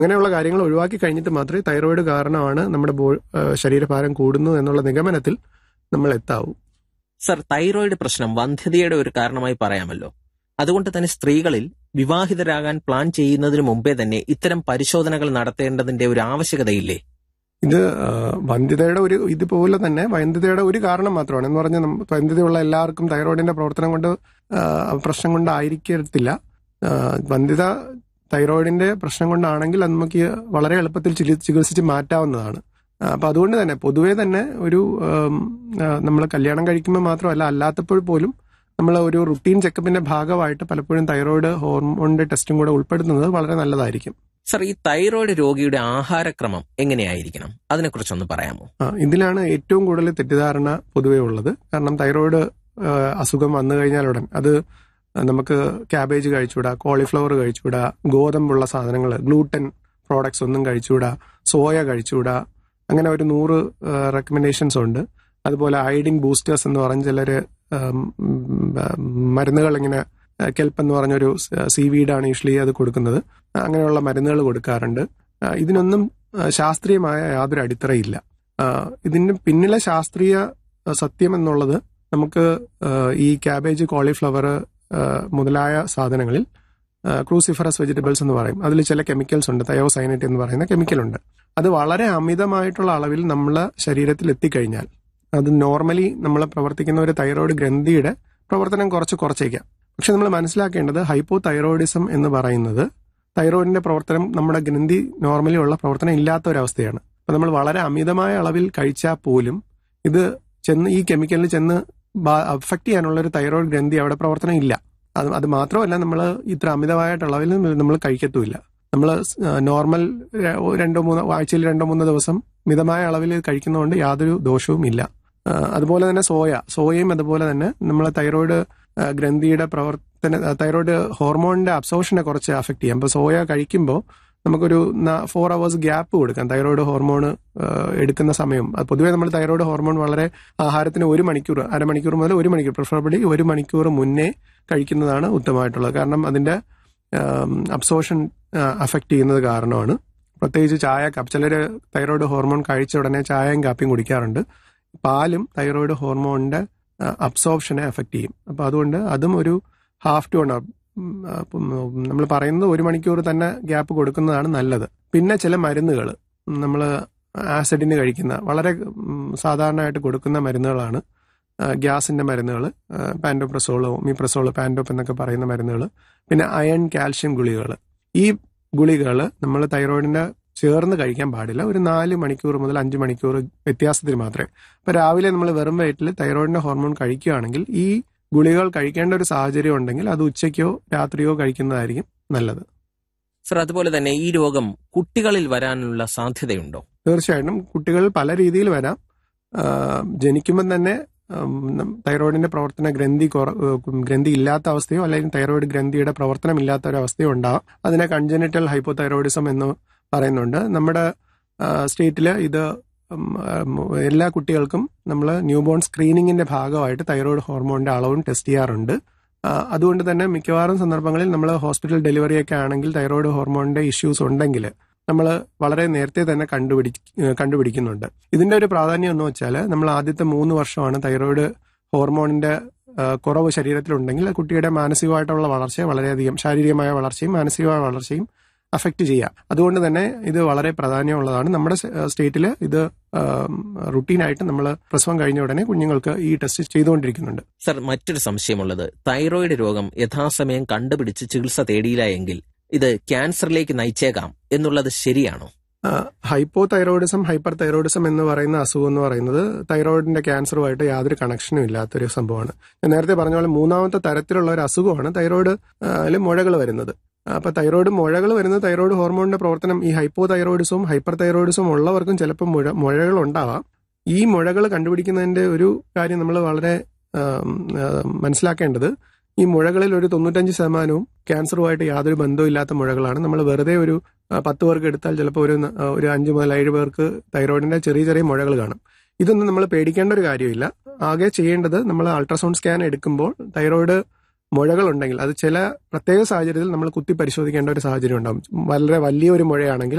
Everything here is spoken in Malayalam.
അങ്ങനെയുള്ള കാര്യങ്ങൾ ഒഴിവാക്കി കഴിഞ്ഞിട്ട് മാത്രമേ തൈറോയിഡ് കാരണമാണ് നമ്മുടെ ബോ- ആ, ശരീരഭാരം കൂടുന്നു എന്നുള്ള നിഗമനത്തിൽ നമ്മൾ എത്താവൂ സർ തൈറോയിഡ് പ്രശ്നം വന്ധ്യതയുടെ ഒരു കാരണമായി പറയാമല്ലോ അതുകൊണ്ട് തന്നെ സ്ത്രീകളിൽ വിവാഹിതരാകാൻ പ്ലാൻ ചെയ്യുന്നതിന് മുമ്പേ തന്നെ ഇത്തരം പരിശോധനകൾ നടത്തേണ്ടതിന്റെ ഒരു ആവശ്യകതയില്ലേ ഇത് ആ, വന്ധ്യതയുടെ ഒരു ഇതുപോലെ തന്നെ വന്ധ്യതയുടെ ഒരു കാരണം മാത്രമാണ് എന്ന് പറഞ്ഞാൽ നമ്മ- വന്ധ്യതയുള്ള എല്ലാവർക്കും തൈറോയിഡിന്റെ പ്രവർത്തനം കൊണ്ട് ആ, പ്രശ്നം കൊണ്ടായിരിക്കത്തില്ല ആ, വന്ധ്യത തൈറോയിഡിന്റെ പ്രശ്നം കൊണ്ടാണെങ്കിൽ അത് നമുക്ക് വളരെ എളുപ്പത്തിൽ ചികി- ചികിത്സിച്ച് മാറ്റാവുന്നതാണ് ആ, അപ്പൊ അതുകൊണ്ട് തന്നെ പൊതുവേ തന്നെ ഒരു നമ്മൾ കല്യാണം കഴിക്കുമ്പോൾ മാത്രമല്ല അല്ലാത്തപ്പോൾ പോലും നമ്മൾ ഒരു റുട്ടീൻ ചെക്കപ്പിന്റെ ഭാഗമായിട്ട് പലപ്പോഴും തൈറോയിഡ് ഹോർമോണിന്റെ ടെസ്റ്റും കൂടെ ഉൾപ്പെടുത്തുന്നത് വളരെ നല്ലതായിരിക്കും സർ ഈ തൈറോയിഡ് രോഗിയുടെ ആഹാരക്രമം എങ്ങനെയായിരിക്കണം അതിനെക്കുറിച്ചൊന്ന് പറയാമോ ആ, ഇതിലാണ് ഏറ്റവും കൂടുതൽ തെറ്റിദ്ധാരണ പൊതുവേ ഉള്ളത് കാരണം തൈറോയിഡ് ആ, അസുഖം വന്നു കഴിഞ്ഞാൽ ഉടൻ അത് നമുക്ക് ക്യാബേജ് കഴിച്ചുകൂടാ കോളിഫ്ലവർ കഴിച്ചുകൂടാ ഗോതമ്പുള്ള സാധനങ്ങൾ ഗ്ലൂട്ടൻ പ്രോഡക്ട്സ് ഒന്നും കഴിച്ചുകൂടാ സോയ കഴിച്ചുകൂടാ അങ്ങനെ ഒരു നൂറ് റെക്കമെൻഡേഷൻസ് ഉണ്ട് അതുപോലെ അയഡിൻ ബൂസ്റ്റേഴ്സ് എന്ന് പറഞ്ഞ ചിലര് ഉം, മരുന്നുകൾ ഇങ്ങനെ കെൽപ്പ് എന്ന് പറഞ്ഞൊരു സീ വീഡാണ് യൂഷ്വലി അത് കൊടുക്കുന്നത് അങ്ങനെയുള്ള മരുന്നുകൾ കൊടുക്കാറുണ്ട് ആ, ഇതിനൊന്നും ആ, ശാസ്ത്രീയമായ യാതൊരു അടിത്തറയില്ല ആ, ഇതിന് പിന്നിലെ ശാസ്ത്രീയ ആ, സത്യം എന്നുള്ളത് നമുക്ക് ആ, ഈ ക്യാബേജ് കോളിഫ്ലവർ ആ, മുതലായ സാധനങ്ങളിൽ ക്രൂസിഫറസ് വെജിറ്റബിൾസ് എന്ന് പറയും അതിൽ ചില കെമിക്കൽസ് ഉണ്ട് തയോസൈനറ്റ് എന്ന് പറയുന്ന കെമിക്കൽ ഉണ്ട് അത് വളരെ അമിതമായിട്ടുള്ള അളവിൽ നമ്മളെ ശരീരത്തിൽ എത്തിക്കഴിഞ്ഞാൽ അത് നോർമലി നമ്മൾ പ്രവർത്തിക്കുന്ന ഒരു തൈറോയ്ഡ് ഗ്രന്ഥിയുടെ പ്രവർത്തനം കുറച്ച് കുറച്ചേക്കാം പക്ഷെ നമ്മൾ മനസ്സിലാക്കേണ്ടത് ഹൈപ്പോ തൈറോയിഡിസം എന്ന് പറയുന്നത് തൈറോയിഡിന്റെ പ്രവർത്തനം നമ്മുടെ ഗ്രന്ഥി നോർമലി ഉള്ള പ്രവർത്തനം ഇല്ലാത്ത ഒരവസ്ഥയാണ് അപ്പൊ നമ്മൾ വളരെ അമിതമായ അളവിൽ കഴിച്ചാൽ പോലും ഇത് ചെന്ന് ഈ കെമിക്കലിൽ ചെന്ന് അഫക്ട് ചെയ്യാനുള്ള ഒരു തൈറോയിഡ് ഗ്രന്ഥി അവിടെ പ്രവർത്തനം ഇല്ല അത് അത് മാത്രമല്ല നമ്മൾ ഇത്ര അമിതമായിട്ട് അളവിൽ നമ്മൾ കഴിക്കത്തുമില്ല നമ്മൾ നോർമൽ രണ്ടോ മൂന്നോ ആഴ്ചയിൽ രണ്ടോ മൂന്നോ ദിവസം മിതമായ അളവിൽ കഴിക്കുന്നതുകൊണ്ട് യാതൊരു ദോഷവും ഇല്ല ആ, അതുപോലെ തന്നെ സോയ സോയയും അതുപോലെ തന്നെ നമ്മളെ തൈറോയിഡ് ആ, ഗ്രന്ഥിയുടെ പ്രവർത്തന തൈറോയിഡ് ഹോർമോണിന്റെ അബ്സോർഷനെ കുറച്ച് അഫക്ട് ചെയ്യാം അപ്പോൾ സോയ കഴിക്കുമ്പോൾ നമുക്കൊരു ഫോർ അവേഴ്സ് ഗ്യാപ്പ് കൊടുക്കാം തൈറോയിഡ് ഹോർമോൺ എടുക്കുന്ന സമയം അത് പൊതുവേ നമ്മൾ തൈറോയിഡ് ഹോർമോൺ വളരെ ആഹാരത്തിന് ഒരു മണിക്കൂർ അരമണിക്കൂർ മുതൽ ഒരു മണിക്കൂർ പ്രിഫറബിളി ഒരു മണിക്കൂർ മുന്നേ കഴിക്കുന്നതാണ് ഉത്തമമായിട്ടുള്ളത് കാരണം അതിന്റെ അബ്സോർഷൻ അഫക്ട് ചെയ്യുന്നത് കാരണമാണ് പ്രത്യേകിച്ച് ചായ കാപ്പി ചിലർ തൈറോയിഡ് ഹോർമോൺ കഴിച്ച ഉടനെ ചായയും കാപ്പിയും കുടിക്കാറുണ്ട് പാലും തൈറോയിഡ് ഹോർമോണിന്റെ അബ്സോർപ്ഷനെ അഫക്ട് ചെയ്യും അപ്പൊ അതുകൊണ്ട് അതും ഒരു ഹാഫ് ടു വൺ നമ്മൾ പറയുന്നത് ഒരു മണിക്കൂർ തന്നെ ഗ്യാപ്പ് കൊടുക്കുന്നതാണ് നല്ലത് പിന്നെ ചില മരുന്നുകൾ നമ്മൾ ആസിഡിന് കഴിക്കുന്ന വളരെ ഉം, സാധാരണയായിട്ട് കൊടുക്കുന്ന മരുന്നുകളാണ് ആ, ഗ്യാസിന്റെ മരുന്നുകൾ പാൻഡോപ്രസോൾ ഒമിപ്രസോൾ പാൻഡോപ്പ് എന്നൊക്കെ പറയുന്ന മരുന്നുകൾ പിന്നെ അയൺ കാൽഷ്യം ഗുളികകൾ ഈ ഗുളികകൾ നമ്മൾ തൈറോയിഡിന്റെ ചേർന്ന് കഴിക്കാൻ പാടില്ല ഒരു നാല് മണിക്കൂർ മുതൽ അഞ്ച് മണിക്കൂർ വ്യത്യാസത്തിൽ മാത്രമേ അപ്പൊ രാവിലെ നമ്മൾ വെറും വയറ്റിൽ തൈറോയിഡിന്റെ ഹോർമോൺ കഴിക്കുകയാണെങ്കിൽ ഈ ഗുളികകൾ കഴിക്കേണ്ട ഒരു സാഹചര്യം ഉണ്ടെങ്കിൽ അത് ഉച്ചയ്ക്കോ രാത്രിയോ കഴിക്കുന്നതായിരിക്കും നല്ലത് സർ അതുപോലെ തന്നെ ഈ രോഗം കുട്ടികളിൽ വരാനുള്ള സാധ്യതയുണ്ടോ തീർച്ചയായിട്ടും കുട്ടികൾ പല രീതിയിൽ വരാം ആ, ജനിക്കുമ്പം തന്നെ ഉം, നം- തൈറോയിഡിന്റെ പ്രവർത്തന ഗ്രന്ഥി കുറ- ഉം, ഗ്രന്ഥി ഇല്ലാത്ത അവസ്ഥയോ അല്ലെങ്കിൽ തൈറോയിഡ് ഗ്രന്ഥിയുടെ പ്രവർത്തനം ഇല്ലാത്ത ഒരു അവസ്ഥയോ ഉണ്ടാവാം അതിനെ കൺജനിറ്റൽ ഹൈപ്പോ തൈറോയിഡിസം എന്ന് പറയുന്നുണ്ട് നമ്മുടെ സ്റ്റേറ്റിൽ ഇത് ഉം, ഉം, എല്ലാ കുട്ടികൾക്കും നമ്മൾ ന്യൂബോൺ സ്ക്രീനിങ്ങിന്റെ ഭാഗമായിട്ട് തൈറോയിഡ് ഹോർമോണിന്റെ അളവും ടെസ്റ്റ് ചെയ്യാറുണ്ട് ആ, അതുകൊണ്ട് തന്നെ മിക്കവാറും സന്ദർഭങ്ങളിൽ നമ്മൾ ഹോസ്പിറ്റൽ ഡെലിവറി ഒക്കെ ആണെങ്കിൽ തൈറോയിഡ് ഹോർമോണിന്റെ ഇഷ്യൂസ് ഉണ്ടെങ്കിൽ നമ്മൾ വളരെ നേരത്തെ തന്നെ കണ്ടുപിടി ഏഹ് കണ്ടുപിടിക്കുന്നുണ്ട് ഇതിന്റെ ഒരു പ്രാധാന്യം എന്ന് വെച്ചാൽ നമ്മൾ ആദ്യത്തെ മൂന്ന് വർഷമാണ് തൈറോയിഡ് ഹോർമോണിന്റെ ഏഹ് കുറവ് ശരീരത്തിലുണ്ടെങ്കിൽ ആ കുട്ടിയുടെ മാനസികമായിട്ടുള്ള വളർച്ചയെ വളരെയധികം ശാരീരികമായ വളർച്ചയും മാനസികമായ വളർച്ചയും അഫക്റ്റ് ചെയ്യാം അതുകൊണ്ട് തന്നെ ഇത് വളരെ പ്രാധാന്യമുള്ളതാണ് നമ്മുടെ സ്റ്റേറ്റിൽ ഇത് റുട്ടീനായിട്ട് നമ്മൾ പ്രസവം കഴിഞ്ഞ ഉടനെ കുഞ്ഞുങ്ങൾക്ക് ഈ ടെസ്റ്റ് ചെയ്തുകൊണ്ടിരിക്കുന്നുണ്ട് സർ മറ്റൊരു സംശയമുള്ളത് തൈറോയിഡ് രോഗം യഥാസമയം കണ്ടുപിടിച്ച് ചികിത്സ തേടിയില്ല എങ്കിൽ ഇത് ക്യാൻസറിലേക്ക് നയിച്ചേക്കാം എന്നുള്ളത് ശരിയാണോ ഹൈപ്പോ തൈറോയിഡിസം ഹൈപ്പർ തൈറോയിഡിസം എന്ന് പറയുന്ന അസുഖം എന്ന് പറയുന്നത് തൈറോയിഡിന്റെ ക്യാൻസറുമായിട്ട് യാതൊരു കണക്ഷനും ഇല്ലാത്തൊരു സംഭവമാണ് ഞാൻ നേരത്തെ പറഞ്ഞ പോലെ മൂന്നാമത്തെ തരത്തിലുള്ള ഒരു അസുഖമാണ് തൈറോയിഡ് മുഴകൾ വരുന്നത് അപ്പൊ തൈറോയിഡ് മുഴകൾ വരുന്നത് തൈറോയിഡ് ഹോർമോണിന്റെ പ്രവർത്തനം ഈ ഹൈപ്പോ തൈറോയിഡിസവും ഹൈപ്പർ തൈറോയിഡിസവും ഉള്ളവർക്കും ചിലപ്പോൾ മുഴ മുഴകൾ ഉണ്ടാവാം ഈ മുഴകൾ കണ്ടുപിടിക്കുന്നതിന്റെ ഒരു കാര്യം നമ്മൾ വളരെ ആം, ആ, മനസ്സിലാക്കേണ്ടത് ഈ മുഴകളിൽ ഒരു തൊണ്ണൂറ്റഞ്ച് ശതമാനവും ക്യാൻസറുമായിട്ട് യാതൊരു ബന്ധവും ഇല്ലാത്ത മുഴകളാണ് നമ്മൾ വെറുതെ ഒരു ആ, പത്ത് പേർക്ക് എടുത്താൽ ചിലപ്പോൾ ഒരു ന- ആ, ഒരു അഞ്ച് മുതൽ ഏഴ് പേർക്ക് തൈറോയിഡിന്റെ ചെറിയ ചെറിയ മുഴകൾ കാണും ഇതൊന്നും നമ്മൾ പേടിക്കേണ്ട ഒരു കാര്യമില്ല ആകെ ചെയ്യേണ്ടത് നമ്മൾ അൾട്രാസൗണ്ട് സ്കാൻ എടുക്കുമ്പോൾ തൈറോയിഡ് മുഴകളുണ്ടെങ്കിൽ അത് ചില പ്രത്യേക സാഹചര്യത്തിൽ നമ്മൾ കുത്തി പരിശോധിക്കേണ്ട ഒരു സാഹചര്യം ഉണ്ടാകും വളരെ വലിയൊരു മുഴയാണെങ്കിൽ